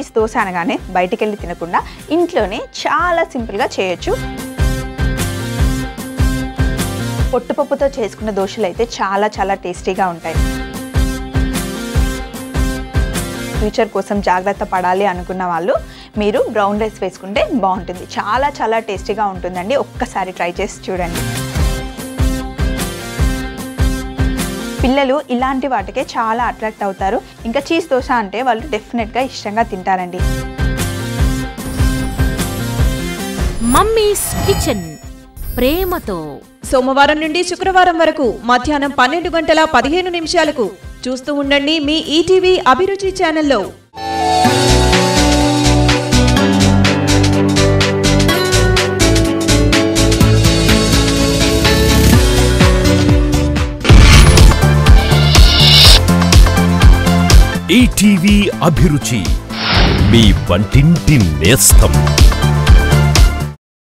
cheese dosa అనగానే బయటికి వెళ్ళి తినకుండా ఇంట్లోనే చాలా సింపుల్గా చేయొచ్చు పొట్టుపప్పుతో చేసుకున్న దోశలు అయితే చాలా చాలా టేస్టీగా ఉంటాయి ఫ్యూచర్ కోసం జాగ్రత్త పడాలి అనుకున్న వాళ్ళు మీరు బ్రౌన్ రైస్ వేసుకుంటే బాగుంటుంది చాలా చాలా టేస్టీగా ఉంటుందండి ఒక్కసారి ట్రై చేసి చూడండి పిల్లలు ఇలాంటి వాటికే చాలా అట్రాక్ట్ అవుతారు ఇంకా చీజ్ దోశ అంటే వాళ్ళు డెఫినెట్గా ఇష్టంగా తింటారండి మమ్మీస్ కిచెన్ ప్రేమతో సోమవారం నుండి శుక్రవారం వరకు మధ్యాహ్నం పన్నెండు గంటల పదిహేను నిమిషాలకు చూస్తూ ఉండండి మీ ఈటీవీ అభిరుచి ఛానల్లో ఈటీవీ అభిరుచి మీ వంటింటి నేస్తం